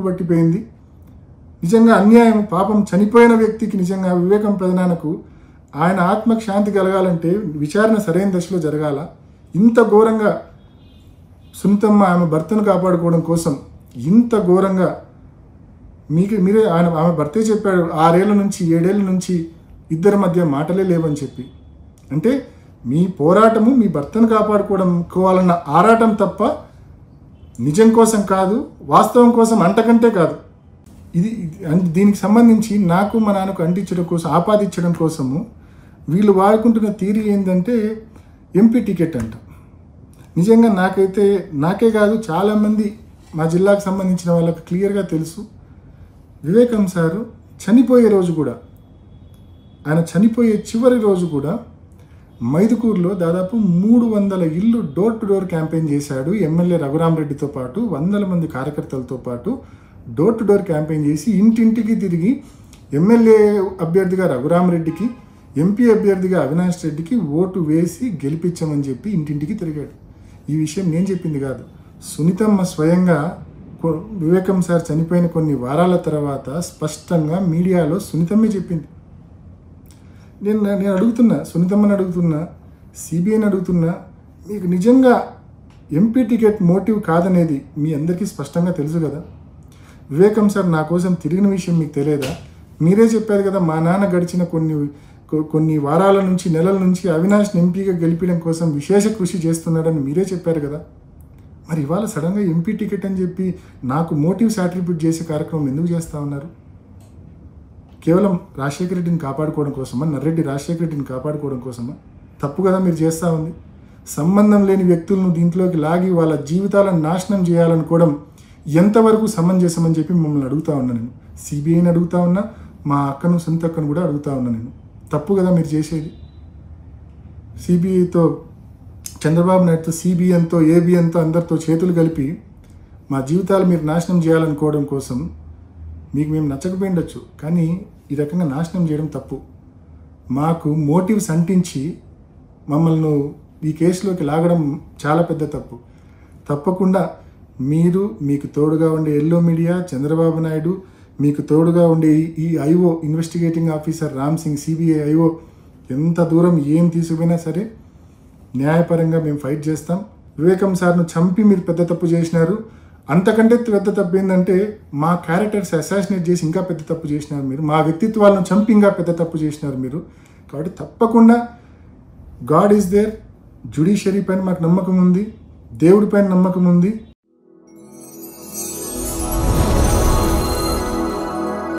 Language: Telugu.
పట్టిపోయింది నిజంగా అన్యాయం పాపం చనిపోయిన వ్యక్తికి నిజంగా వివేకం ప్రధానకు ఆయన ఆత్మకు శాంతి కలగాలంటే విచారణ సరైన దశలో జరగాల ఇంత ఘోరంగా సునీతమ్మ ఆమె భర్తను కాపాడుకోవడం కోసం ఇంత ఘోరంగా మీకు మీరే ఆయన ఆమె భర్తే చెప్పాడు ఆరేళ్ల నుంచి ఏడేళ్ల నుంచి ఇద్దరి మధ్య మాటలే లేవని చెప్పి అంటే మీ పోరాటము మీ భర్తను కాపాడుకోవడం కోవాలన్న ఆరాటం తప్ప నిజం కోసం కాదు వాస్తవం కోసం అంటకంటే కాదు ఇది ఇది- అన్- దీనికి సంబంధించి నాకు మా నాన్నకు అంటించడం కోసం ఆపాదించడం కోసము వీళ్ళు వాడుకుంటున్న థీరీ ఏంటంటే ఎంపీ టికెట్ అంట నిజంగా నాకైతే నాకే కాదు చాలామంది మా జిల్లాకు సంబంధించిన వాళ్ళకి క్లియర్గా తెలుసు వివేకం సారు చనిపోయే రోజు కూడా ఆయన చనిపోయే చివరి రోజు కూడా మైదుకూరులో దాదాపు మూడు వందల ఇల్లు డోర్ టు డోర్ క్యాంపెయిన్ చేశాడు ఎమ్మెల్యే రఘురామరెడ్డితో పాటు వందల మంది కార్యకర్తలతో పాటు డోర్ టు డోర్ క్యాంపెయిన్ చేసి ఇంటింటికి తిరిగి ఎమ్మెల్యే అభ్యర్థిగా రఘురామరెడ్డికి ఎంపీ అభ్యర్థిగా అవినాష్ రెడ్డికి ఓటు వేసి గెలిపించమని చెప్పి ఇంటింటికి తిరిగాడు ఈ విషయం నేను చెప్పింది కాదు సునీతమ్మ స్వయంగా కొ- వివేకం సార్ చనిపోయిన కొన్ని వారాల తర్వాత స్పష్టంగా మీడియాలో సునీతమ్మే చెప్పింది నేను నేను అడుగుతున్నా సునీతమ్మని అడుగుతున్నా సిబిఐని అడుగుతున్నా మీకు నిజంగా ఎంపీ టికెట్ మోటివ్ కాదనేది మీ అందరికీ స్పష్టంగా తెలుసు కదా వివేకం సార్ నా కోసం తిరిగిన విషయం మీకు తెలియదా మీరే చెప్పారు కదా మా నాన్న గడిచిన కొన్ని కొ- కొన్ని వారాల నుంచి నెలల నుంచి అవినాష్ని ఎంపీగా గెలిపించడం కోసం విశేష కృషి చేస్తున్నాడని మీరే చెప్పారు కదా మరి ఇవాళ సడన్గా ఎంపీ టికెట్ అని చెప్పి నాకు మోటివ్స్ అట్రిబ్యూట్ చేసే కార్యక్రమం ఎందుకు చేస్తా ఉన్నారు కేవలం రాజశేఖర రెడ్డిని కాపాడుకోవడం కోసమా నర్రెడ్డి రాజశేఖర రెడ్డిని కాపాడుకోవడం కోసమా తప్పు కదా మీరు చేస్తూ ఉంది సంబంధం లేని వ్యక్తులను దీంట్లోకి లాగి వాళ్ళ జీవితాలను నాశనం చేయాలనుకోవడం ఎంతవరకు సమంజసమని చెప్పి మిమ్మల్ని అడుగుతా ఉన్నా నేను సిబిఐని అడుగుతా ఉన్నా మా అక్కను సొంత అక్కను కూడా అడుగుతా ఉన్నా నేను తప్పు కదా మీరు చేసేది సిబిఐతో చంద్రబాబు నాయుడుతో సిబిఎన్తో ఏబిఎన్తో అందరితో చేతులు కలిపి మా జీవితాలు మీరు నాశనం చేయాలనుకోవడం కోసం మీకు మేము నచ్చకపోయిండొచ్చు కానీ ఈ రకంగా నాశనం చేయడం తప్పు మాకు మోటివ్స్ అంటించి మమ్మల్ని ఈ కేసులోకి లాగడం చాలా పెద్ద తప్పు తప్పకుండా మీరు మీకు తోడుగా ఉండే ఎల్లో మీడియా చంద్రబాబు నాయుడు మీకు తోడుగా ఉండే ఈ- ఈ IO investigating officer Ram Singh CBI IO ఎంత దూరం ఏం తీసుకుపోయినా సరే న్యాయపరంగా మేము ఫైట్ చేస్తాం వివేకం సార్ను చంపి మీరు పెద్ద తప్పు చేసినారు అంతకంటే పెద్ద తప్పు ఏంటంటే మా క్యారెక్టర్స్ అసాసినేట్ చేసి ఇంకా పెద్ద తప్పు చేసినారు మీరు మా వ్యక్తిత్వాలను చంపి ఇంకా పెద్ద తప్పు చేసినారు మీరు కాబట్టి తప్పకుండా గాడ్ ఈజ్ దేర్ జుడిషియరీ పైన మాకు నమ్మకం ఉంది దేవుడి పైన నమ్మకం ఉంది